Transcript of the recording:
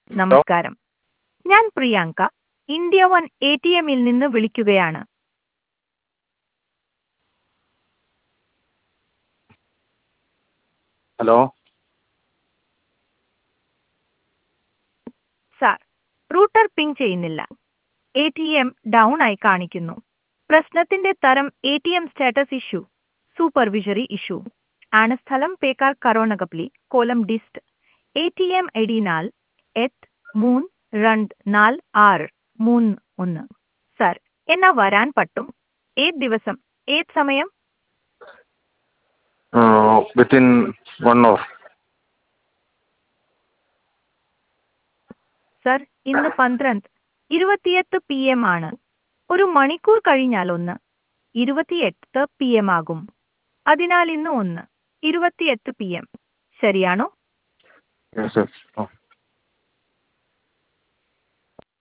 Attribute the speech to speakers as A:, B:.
A: നമസ്കാരം ഞാൻ Priyanka India one A T എമ്മിൽ നിന്ന് വിളിക്കുകയാണ്
B: ഹലോ
A: സാർ റൂട്ടർ പിങ് ചെയ്യുന്നില്ല എ ടി എം ഡൗൺ ആയി കാണിക്കുന്നു പ്രശ്നത്തിന്റെ തരം A T M status issue supervisory issue ആണ് സ്ഥലം പേക്കാർ കരോണകപ്ലി കോലം dist A T M I D നാൽ എട്ട് മൂന്ന് രണ്ട് നാല് ആറ് മൂന്ന് ഒന്ന് സാർ എന്നാ വരാൻ പറ്റും ഏത് ദിവസം ഏത് സമയം
B: വിത്തിൻ വൺ അവർ
A: സർ ഇന്ന് പന്ത്രണ്ട് ഇരുപത്തിയെട്ട് പി എം ആണ് ഒരു മണിക്കൂർ കഴിഞ്ഞാൽ ഒന്ന് ഇരുപത്തിയെട്ട് പി എം ആകും അതിനാൽ ഇന്ന് ഒന്ന് ഇരുപത്തിയെട്ട് പി എം ശരിയാണോ
B: യെസ് യെസ്